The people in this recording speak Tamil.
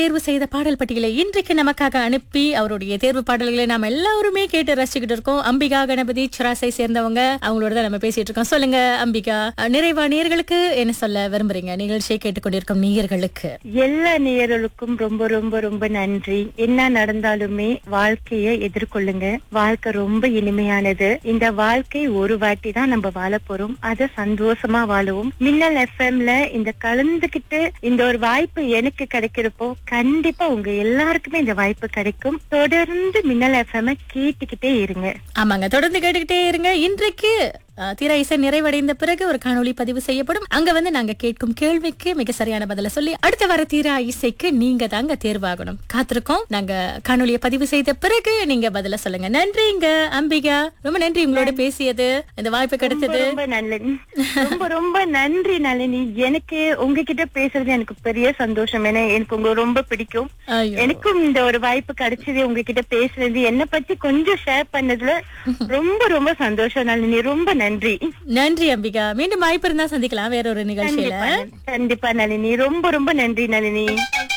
தேர்வு செய்த பாடல் பட்டியலை இன்றைக்கு நமக்காக அனுப்பி அவருடைய தேர்வு பாடல்களை நாம் எல்லாருமே கேட்டு ரசிச்சுக்கிட்டு இருக்கோம் அம்பிகா கணபதி சிராசை சேர்ந்தவங்க அவங்களோட தான் நம்ம பேசிட்டு இருக்கோம் சொல்லுங்க அம்பிகா அஹ், நிறைவா நேயர்களுக்கு என்ன சொல்ல விரும்புறீங்க நிகழ்ச்சியை கேட்டுக்கொண்டிருக்கும் நேயர்களுக்கு எல்லா நேயர்களுக்கும் ரொம்ப ரொம்ப ரொம்ப நன்றி என்ன நடந்தாலுமே வாழ்க்கையை எதிர்கொள்ளுங்க வாழ்க்கை ரொம்ப இனிமையானது இந்த வாழ்க்கை ஒரு வாட்டி தான் நம்ம வாழ போறோம் அத சந்தோஷமா வாழுவோம் மின்னல் எஃப்எம்ல இந்த கலந்துகிட்டு இந்த ஒரு வாய்ப்பு எனக்கு கிடைக்கிறப்போ கண்டிப்பா உங்க எல்லாருக்குமே இந்த வாய்ப்பு கிடைக்கும் தொடர்ந்து மின்னல் எஃப்எம் கேட்டுக்கிட்டே இருங்க ஆமாங்க தொடர்ந்து கேட்டுக்கிட்டே இருங்க இன்றைக்கு அஹ், திரை இசை நிறைவடைந்த பிறகு ஒரு காணொளி பதிவு செய்யப்படும் அங்க வந்து நாங்க கேட்கும் கேள்விக்கு மிக சரியான பதில சொல்லி அடுத்த வர தீரா இசைக்கு நீங்க தாங்க தேர்வாகணும் காத்திருக்கோம் நாங்க காணொளியை பதிவு செய்த பிறகு நீங்க பதில சொல்லுங்க நன்றிங்க அம்பிகா ரொம்ப நன்றி உங்களோட பேசியது இந்த வாய்ப்பு ரொம்ப கிடைத்தது ரொம்ப நல்லது ரொம்ப ரொம்ப நன்றி நளினி எனக்கு உங்ககிட்ட பேசுறது எனக்கு பெரிய சந்தோஷம் ஏன்னா எனக்கு உங்களை ரொம்ப பிடிக்கும் ஐயோ. எனக்கும் இந்த ஒரு வாய்ப்பு கிடைச்சது உங்ககிட்ட பேசுறது என்ன பத்தி கொஞ்சம் ஷேர் பண்ணதுல ரொம்ப ரொம்ப சந்தோஷம் நளினி ரொம்ப நன்றி நன்றி அம்பிகா மீண்டும் வாய்ப்பு இருந்தா சந்திக்கலாம் வேற ஒரு நிகழ்ச்சியில கண்டிப்பா கண்டிப்பா நளினி ரொம்ப ரொம்ப நன்றி நளினி